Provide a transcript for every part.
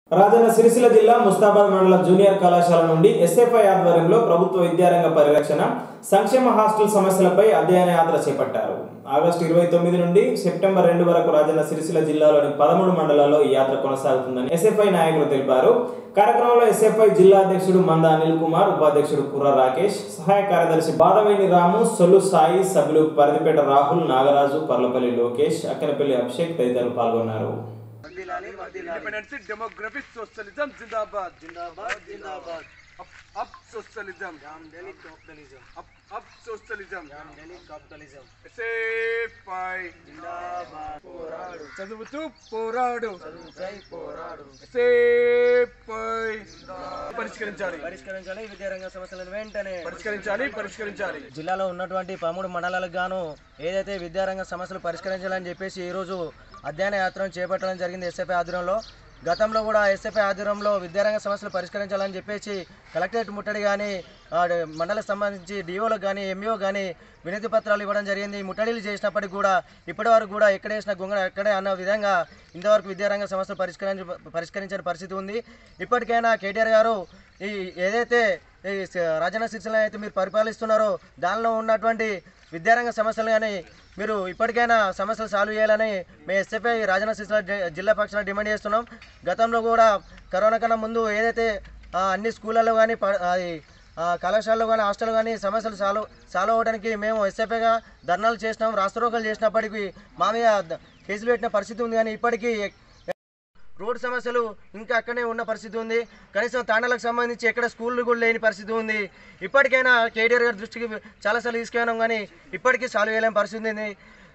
రాజన్న సిరిసిల్ల జిల్లా ముస్తాబాద్ మండల జూనియర్ కళాశాల నుండి ఎస్ఎఫ్ఐ ఆధ్వర్యంలో ప్రభుత్వ విద్యారంగ పరిరక్షణ సంక్షేమ హాస్టల్ సమస్యలపై అధ్యయన యాత్ర చేపట్టారు ఆగస్టు ఇరవై తొమ్మిది నుండి సెప్టెంబర్ రెండు వరకు రాజన్న సిరిసిల్ల జిల్లాలోని పదమూడు మండలాల్లో ఈ యాత్ర కొనసాగుతుందని ఎస్ఎఫ్ఐ నాయకులు తెలిపారు కార్యక్రమంలో ఎస్ఎఫ్ఐ జిల్లా అధ్యక్షుడు మంద అనిల్ కుమార్ ఉపాధ్యక్షుడు కుర్ర రాకేష్ సహాయ కార్యదర్శి బాదవేణి రాము సొల్లు సాయి సభ్యులు పరిదిపేట రాహుల్ నాగరాజు పర్లపల్లి లోకేష్ అక్కనపల్లి అభిషేక్ తదితరులు పాల్గొన్నారు इंडिपेंडेंसी डेमोग्राफिक सोशलिज्म जिंदाबाद जिंदाबाद जिंदाबाद अब अब सोशलिज्म जाम दिल्ली कैपिटलिज्म अब अब सोशलिज्म जाम दिल्ली कैपिटलिज्म ऐसे पाई जिंदाबाद పోరాడు చదువుతూ పోరాడు చదువుకై పోరాడు ऐसे పై పరిష్కరించాలి పరిష్కరించాలి విద్యారంగ సమస్యలను వెంటనే పరిష్కరించాలి పరిష్కరించాలి జిల్లాలో ఉన్నటువంటి పదమూడు మండలాలకు గాను ఏదైతే విద్యారంగ సమస్యలు పరిష్కరించాలని చెప్పేసి ఈరోజు అధ్యయన యాత్రను చేపట్టడం జరిగింది ఎస్ఎఫ్ఐ ఆధ్వర్యంలో గతంలో కూడా ఎస్ఎఫ్ఐ ఆధ్వర్యంలో విద్యారంగ సమస్యలు పరిష్కరించాలని చెప్పేసి కలెక్టరేట్ ముట్టడి కానీ మండలకు సంబంధించి డిఓలకు కానీ ఎంఈఓ కానీ వినతి పత్రాలు ఇవ్వడం జరిగింది ముట్టడిలు చేసినప్పటికీ కూడా ఇప్పటి వరకు కూడా ఎక్కడేసిన గొంగ ఎక్కడే అన్న విధంగా ఇంతవరకు విద్యారంగ సమస్యలు పరిష్కరించ పరిష్కరించని పరిస్థితి ఉంది ఇప్పటికైనా కేటీఆర్ గారు ఈ ఏదైతే ఈ స- రాజన్న సిరిసిల్ల అయితే మీరు పరిపాలిస్తున్నారో దానిలో ఉన్నటువంటి విద్యారంగ సమస్యలు కానీ మీరు ఇప్పటికైనా సమస్యలు సాల్వ్ చేయాలని మేము ఎస్ఎఫ్ఐ రాజన్న సిరిసిల్ల జి- జిల్లా పక్షాన డిమాండ్ చేస్తున్నాం గతంలో కూడా కరోనా కన్నా ముందు ఏదైతే ఆ, అన్ని స్కూళ్ళలో కానీ అది ఆ, కళాశాలలో కానీ హాస్టల్ కానీ సమస్యలు సాల్వ్ సాల్వ్ అవ్వడానికి మేము ఎస్ఎఫ్ఐగా ధర్నాలు చేసినాం రాష్ట్రోకలు చేసినప్పటికీ మా మీద ద- కేసులు పెట్టిన పరిస్థితి ఉంది కానీ ఇప్పటికీ రోడ్ సమస్యలు ఇంకా అక్కడే ఉన్న పరిస్థితి ఉంది కనీసం తాండాలకు సంబంధించి ఎక్కడ స్కూళ్ళు కూడా లేని పరిస్థితి ఉంది ఇప్పటికైనా కేటీఆర్ గారి దృష్టికి చాలాసార్లు తీసుకెళ్ళాం కానీ ఇప్పటికీ సాల్వ్ చేయలేని పరిస్థితి ఉంది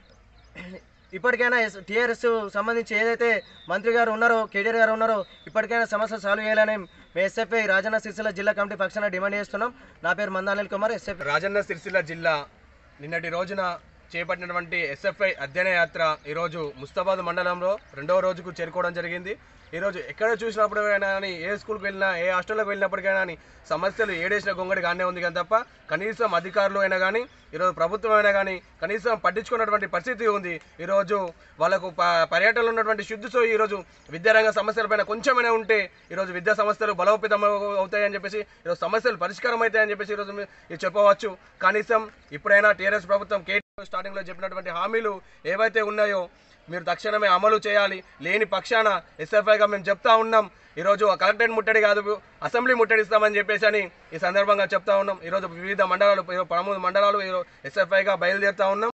ఇప్పటికైనా టీఆర్ఎస్ సంబంధించి ఏదైతే మంత్రి గారు ఉన్నారో కేటీఆర్ గారు ఉన్నారో ఇప్పటికైనా సమస్యలు సాల్వ్ చేయాలని మేము ఎస్ఎఫ్ఐ రాజన్న సిరిసిల్ల జిల్లా కమిటీ పక్షాన డిమాండ్ చేస్తున్నాం నా పేరు మందానిల్ కుమార్ ఎస్ఎఫ్ఐ రాజన్న సిరిసిల్ల జిల్లా నిన్నటి రోజున చేపట్టినటువంటి ఎస్ఎఫ్ఐ అధ్యయన యాత్ర ఈరోజు ముస్తాబాద్ మండలంలో రెండవ రోజుకు చేరుకోవడం జరిగింది ఈరోజు ఎక్కడ చూసినప్పుడు అయినా కానీ ఏ స్కూల్కి వెళ్ళినా ఏ హాస్టల్కి వెళ్ళినప్పటికైనా కానీ సమస్యలు ఏడేసిన గొంగడి గానే ఉంది కానీ తప్ప కనీసం అధికారులు అయినా కానీ ఈరోజు ప్రభుత్వం అయినా కానీ కనీసం పట్టించుకున్నటువంటి పరిస్థితి ఉంది ఈరోజు వాళ్ళకు ప పర్యటనలో ఉన్నటువంటి శుద్ధితో ఈరోజు విద్యారంగ సమస్యలపైన కొంచెమైనా ఉంటే ఈరోజు విద్యా సంస్థలు బలోపేతం అవు- అవుతాయని చెప్పేసి ఈరోజు సమస్యలు పరిష్కారం అవుతాయని చెప్పేసి ఈరోజు మీ- ఇది చెప్పవచ్చు కనీసం ఇప్పుడైనా టీఆర్ఎస్ ప్రభుత్వం కేటీఆర్ స్టార్టింగ్లో చెప్పినటువంటి హామీలు ఏవైతే ఉన్నాయో మీరు తక్షణమే అమలు చేయాలి లేని పక్షాన ఎస్ఎఫ్ఐగా మేము చెప్తా ఉన్నాం ఈరోజు ఆ కలెక్టరేట్ ముట్టడి కాదు అసెంబ్లీ ముట్టడిస్తామని చెప్పేసి అని ఈ సందర్భంగా చెప్తా ఉన్నాం ఈరోజు వివిధ మండలాలు పదమూడు మండలాలు ఎస్ఎఫ్ఐగా బయలుదేరుతా ఉన్నాం